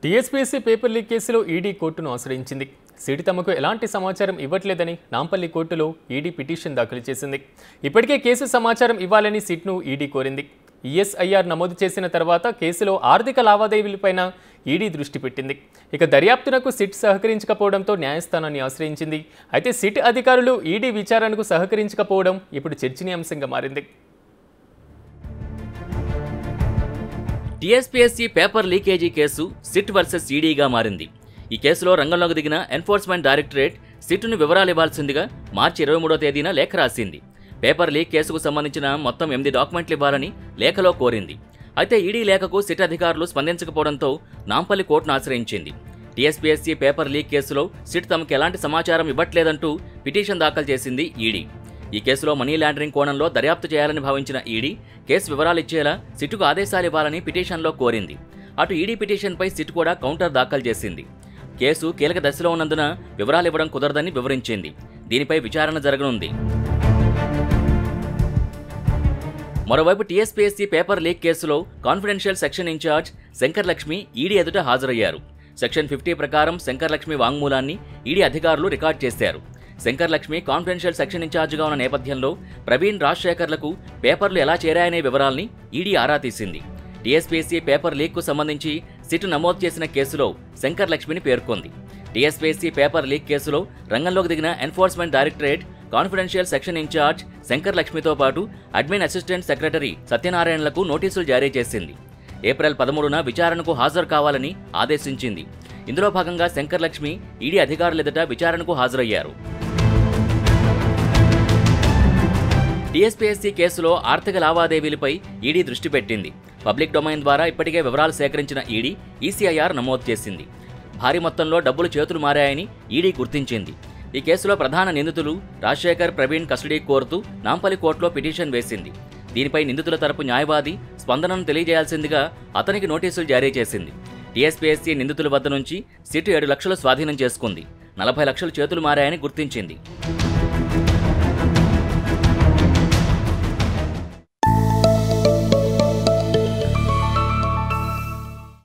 TSPSC paper leak కేసులో ED కోర్టును ఆశ్రయించింది సిడి తమకు ఎలాంటి సమాచారం ఇవ్వట్లేదని నాంపల్లి కోర్టులో ఈడీ పిటిషన్ దాఖలు చేసింది ఇప్పటికే కేసు సమాచారం ఇవ్వాలని సిట్ను ఈడీ కోరింది ఈఎస్ఐఆర్ నమోదు చేసిన తర్వాత కేసులో ఆర్థిక లావాదేవీలపైన ఈడీ దృష్టి పెట్టింది ఇక దర్యాప్తునకు సిట్ సహకరించకపోవడంతో న్యాయస్థానాన్ని ఆశ్రయించింది అయితే సిట్ అధికారులు ఈడీ విచారణకు సహకరించకపోవడం ఇప్పుడు చర్చనీయాంశంగా మారింది TSPSC paper leakage case SIT versus ఈడీగా మారింది ఈ కేసులో రంగంలోకి దిగిన ఎన్ఫోర్స్మెంట్ డైరెక్టరేట్ సిట్ను వివరాలు ఇవ్వాల్సిందిగా మార్చి ఇరవై మూడో తేదీన లేఖ రాసింది పేపర్ లీక్ కేసుకు సంబంధించిన మొత్తం ఎనిమిది డాక్యుమెంట్లు ఇవ్వాలని లేఖలో కోరింది అయితే ఈడీ లేఖకు సిట్ అధికారులు స్పందించకపోవడంతో నాంపల్లి కోర్టును ఆశ్రయించింది టీఎస్పీఎస్సీ పేపర్ లీక్ కేసులో సిట్ తమకు ఎలాంటి సమాచారం ఇవ్వట్లేదంటూ పిటిషన్ దాఖలు చేసింది ఈడీ ఈ కేసులో మనీ లాండరింగ్ కోణంలో దర్యాప్తు చేయాలని భావించిన ఈడీ కేసు వివరాలు ఇచ్చేలా సిట్టుకు ఆదేశాలు ఇవ్వాలని పిటిషన్లో కోరింది అటు ఈడీ పిటిషన్పై సిట్ కూడా కౌంటర్ దాఖలు చేసింది కేసు కీలక దశలో ఉన్నందున వివరాలు ఇవ్వడం కుదరదని వివరించింది దీనిపై విచారణ జరగనుంది మరోవైపు టీఎస్పీఎస్సీ పేపర్ లీక్ కేసులో confidential section incharge Shankar Lakshmi ED ఎదుట హాజరయ్యారు సెక్షన్ ఫిఫ్టీ ప్రకారం శంకర్ లక్ష్మి వాంగ్మూలాన్ని ఈడీ అధికారులు రికార్డ్ చేశారు శంకర్ లక్ష్మి కాన్ఫిడెన్షియల్ సెక్షన్ ఇన్ఛార్జిగా ఉన్న నేపథ్యంలో ప్రవీణ్ రాజశేఖర్లకు పేపర్లు ఎలా చేరాయనే వివరాల్ని ఈడీ ఆరా తీసింది టీఎస్పీఎస్సీ పేపర్ లీక్కు సంబంధించి సిట్ నమోదు చేసిన కేసులో శంకర్ లక్ష్మిని పేర్కొంది టీఎస్పీఎస్సీ పేపర్ లీక్ కేసులో రంగంలోకి దిగిన enforcement directorate confidential section incharge Shankar లక్ష్మితో పాటు అడ్మిన్ అసిస్టెంట్ సెక్రటరీ సత్యనారాయణలకు నోటీసులు జారీ చేసింది ఏప్రిల్ పదమూడున విచారణకు హాజరు కావాలని ఆదేశించింది ఇందులో భాగంగా శంకర్ లక్ష్మి ఈడీ అధికారుల ఎదుట విచారణకు హాజరయ్యారు టీఎస్పీఎస్సీ కేసులో ఆర్థిక లావాదేవీలపై ఈడీ దృష్టి పెట్టింది పబ్లిక్ డొమైన్ ద్వారా ఇప్పటికే వివరాలు సేకరించిన ఈడీ ఈసీఐఆర్ నమోదు చేసింది భారీ మొత్తంలో డబ్బులు చేతులు మారాయని ఈడీ గుర్తించింది ఈ కేసులో ప్రధాన నిందితులు రాజశేఖర్ ప్రవీణ్ కస్టడీ కోరుతూ నాంపల్లి కోర్టులో పిటిషన్ వేసింది దీనిపై నిందితుల తరపు న్యాయవాది స్పందనను తెలియజేయాల్సిందిగా అతనికి నోటీసులు జారీ చేసింది టీఎస్పీఎస్సీ నిందితుల వద్ద నుంచి సిట్ ఏడు లక్షలు స్వాధీనం చేసుకుంది నలభై లక్షలు చేతులు మారాయని గుర్తించింది